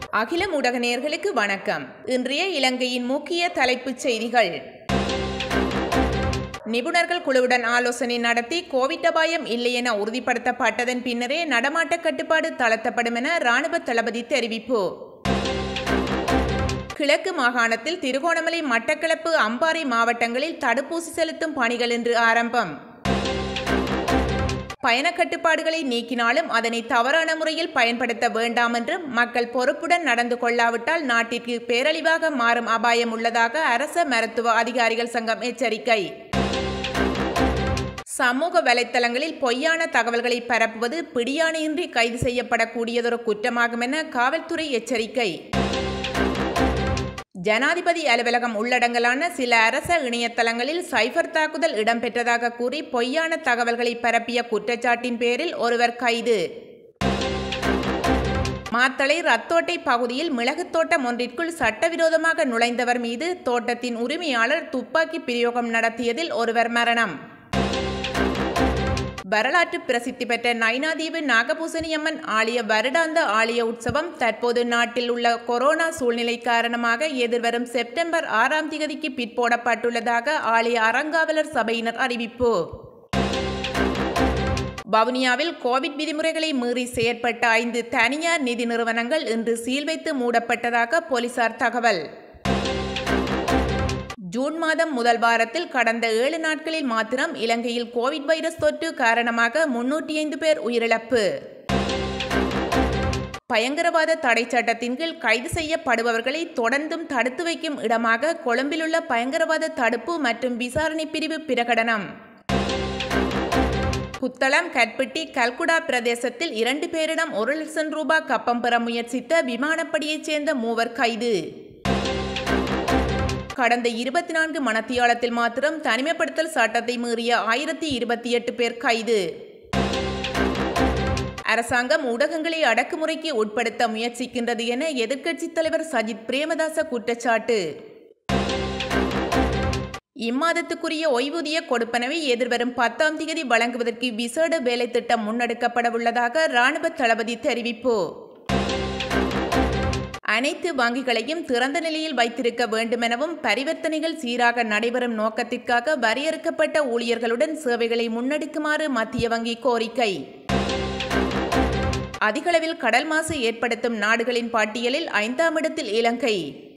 அகில ஊடக நேயர்களுக்கு வணக்கம் இன்றைய இலங்கையின் முக்கிய தலைப்புச் செய்திகள் நிபுணர்கள் குழுவுடன் ஆலோசனை நடத்தி கோவிட் அபாயம் இல்லை என உறுதிப்படுத்தப்பட்டதன் பின்னரே நடமாட்ட கட்டுப்பாடு தளர்த்தப்படும் என ராணுவ தளபதி தெரிவிப்பு கிழக்கு மாகாணத்தில் திருகோணமலை மட்டக்களப்பு அம்பாறை மாவட்டங்களில் தடுப்பூசி செலுத்தும் பணிகள் இன்று ஆரம்பம் பயண கட்டுப்பாடுகளை நீக்கினாலும் அதனை தவறான முறையில் பயன்படுத்த வேண்டாம் என்றும் மக்கள் பொறுப்புடன் நடந்து கொள்ளாவிட்டால் நாட்டிற்கு பேரழிவாக மாறும் அபாயம் உள்ளதாக அரச மருத்துவ அதிகாரிகள் சங்கம் எச்சரிக்கை சமூக வலைத்தளங்களில் பொய்யான தகவல்களை பரப்புவது பிடியாணையின்றி கைது செய்யப்படக்கூடியதொரு குற்றமாகும் என காவல்துறை எச்சரிக்கை ஜனாதிபதி அலுவலகம் உள்ளடங்கலான சில அரச இணையதளங்களில் சைபர் தாக்குதல் இடம்பெற்றதாக கூறி பொய்யான தகவல்களை பரப்பிய குற்றச்சாட்டின் பேரில் ஒருவர் கைது மாத்தளை ரத்தோட்டை பகுதியில் மிளகுத் தோட்டம் ஒன்றிற்குள் சட்டவிரோதமாக நுழைந்தவர் மீது தோட்டத்தின் உரிமையாளர் துப்பாக்கி பிரயோகம் நடத்தியதில் ஒருவர் மரணம் வரலாற்று பிரசித்தி பெற்ற நைனாதீவு நாகபூசணியம்மன் ஆலய வருடாந்த ஆலய உற்சவம் தற்போது நாட்டில் உள்ள கொரோனா சூழ்நிலை காரணமாக எதிர்வரும் செப்டம்பர் ஆறாம் தேதிக்கு பிற்போடப்பட்டுள்ளதாக ஆலய அறங்காவலர் சபையினர் அறிவிப்பு வவுனியாவில் கோவிட் விதிமுறைகளை மீறி செயற்பட்ட ஐந்து தனியார் நிதி நிறுவனங்கள் இன்று சீல் வைத்து மூடப்பட்டதாக போலீசார் தகவல் ஜூன் மாதம் முதல் வாரத்தில் கடந்த ஏழு நாட்களில் மாத்திரம் இலங்கையில் கோவிட் வைரஸ் தொற்று காரணமாக முன்னூற்றி ஐந்து பேர் உயிரிழப்பு பயங்கரவாத தடை சட்டத்தின் கீழ் கைது செய்யப்படுபவர்களை தொடர்ந்தும் தடுத்து வைக்கும் இடமாக கொழும்பிலுள்ள பயங்கரவாத தடுப்பு மற்றும் விசாரணை பிரிவு பிரகடனம் புத்தளம் கட்பட்டி கல்குடா பிரதேசத்தில் இரண்டு பேரிடம் ஒரு லட்சம் ரூபாய் கப்பம் பெற முயற்சித்த விமானப்படியைச் சேர்ந்த மூவர் கைது கடந்த இருபத்தி நான்கு மணத்தியாலத்தில் மாத்திரம் தனிமைப்படுத்தல் சட்டத்தை மீறிய ஆயிரத்தி இருபத்தி எட்டு பேர் கைது அரசாங்கம் ஊடகங்களை அடக்குமுறைக்கு உட்படுத்த முயற்சிக்கின்றது என எதிர்க்கட்சித் தலைவர் சஜித் பிரேமதாச குற்றச்சாட்டு இம்மாதத்துக்குரிய ஓய்வூதிய கொடுப்பனவை எதிர்வரும் பத்தாம் தேதி வழங்குவதற்கு விசேட வேலை திட்டம் முன்னெடுக்கப்பட உள்ளதாக ராணுவ தளபதி தெரிவிப்பு அனைத்து வங்கிகளையும் திறந்த நிலையில் வைத்திருக்க வேண்டுமெனவும் பரிவர்த்தனைகள் சீராக நடைபெறும் நோக்கத்திற்காக வரையறுக்கப்பட்ட ஊழியர்களுடன் சேவைகளை முன்னெடுக்குமாறு மத்திய வங்கி கோரிக்கை அதிகளவில் கடல் மாசு ஏற்படுத்தும் நாடுகளின் பட்டியலில் ஐந்தாம் இடத்தில் இலங்கை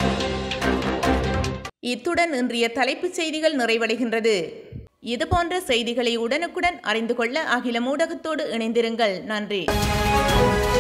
இத்துடன் இன்றைய தலைப்புச் செய்திகள் நிறைவடைகின்றது இதுபோன்ற செய்திகளை உடனுக்குடன் அறிந்து கொள்ள அகில ஊடகத்தோடு இணைந்திருங்கள் நன்றி